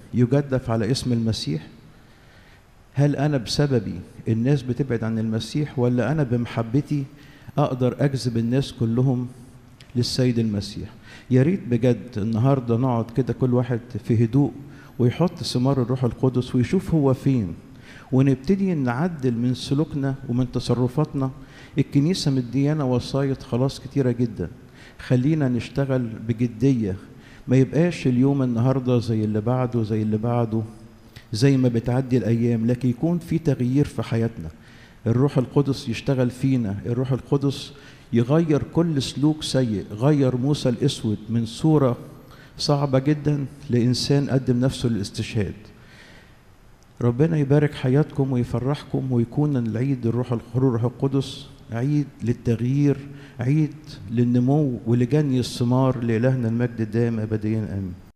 يجدف على اسم المسيح هل انا بسببي الناس بتبعد عن المسيح ولا انا بمحبتي اقدر اجذب الناس كلهم للسيد المسيح يا ريت بجد النهارده نقعد كده كل واحد في هدوء ويحط ثمار الروح القدس ويشوف هو فين ونبتدي نعدل من سلوكنا ومن تصرفاتنا الكنيسه مديانا وصاية خلاص كتيره جدا خلينا نشتغل بجديه ما يبقاش اليوم النهارده زي اللي بعده زي اللي بعده زي ما بتعدي الايام لكن يكون في تغيير في حياتنا الروح القدس يشتغل فينا الروح القدس يغير كل سلوك سيء غير موسى الاسود من صوره صعبه جدا لانسان قدم نفسه للاستشهاد ربنا يبارك حياتكم ويفرحكم ويكون العيد الروح الروح القدس عيد للتغيير عيد للنمو ولجني الثمار لإلهنا المجد الدائم أبديا آمين